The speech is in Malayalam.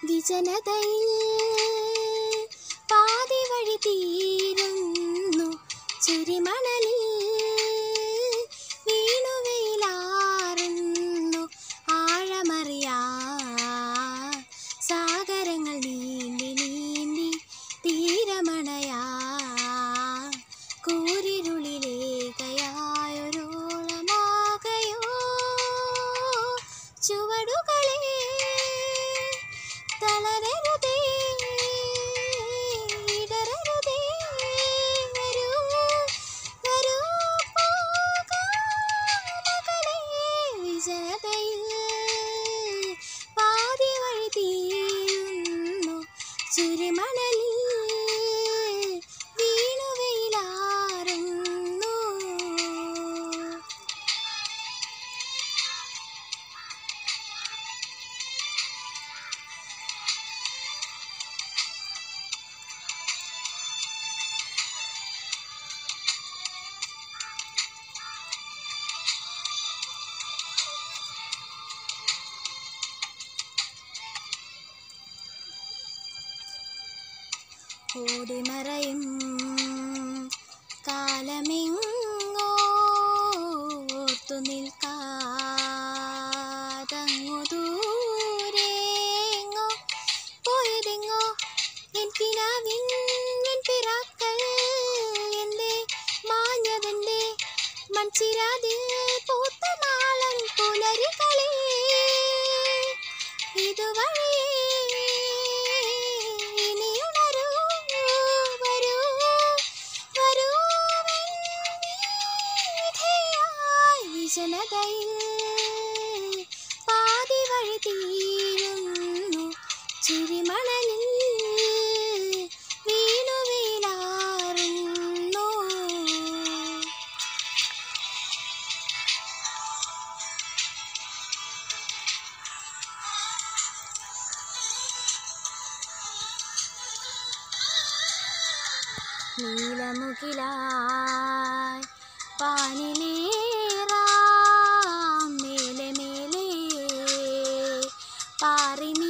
വിജനതയിൽ പാതി വഴി തീരുന്നു ചുരിമണലിൽ വീണുവെയിലാറുന്നു ആഴമറിയാ സാഗരങ്ങൾ നീന്തി നീന്തി തീരമണയാ കൂരിരുളിലേകയായൊരോളമാകയോ ചുവടുകളെ തളരരുതേ ഇടറരുതേ വരൂ വരൂ പോകാമകളെ വിജയതയിൽ പാതി വഴി തീരുന്നു ചുരിമണലിൽ വീണുവെയിലാറുന്നു ഓടിമറയും കാലമെങ്ങോർത്തു നിൽക്കാതങ്ങു ദൂരെങ്ങോ പോയതെങ്ങോ എൻ കിനാവിൻ പിറാക്കൾ എന്തേ മാഞ്ഞതെന്തേ മൺചിരാതിൽ പൂത്ത നാളൻ പുലരികളെ ഇതുവഴിയേ ഇനി ഉണരൂ വരൂ വരൂ വെണ്ണിധിയായി വിജനതയിൽ പാതി വഴി തീരുന്നു ചുരിമണലിൽ വീണുവീലാറുന്നു നീലമുകിലായി പാനിലേറാം മേലെ മേലെ പാറി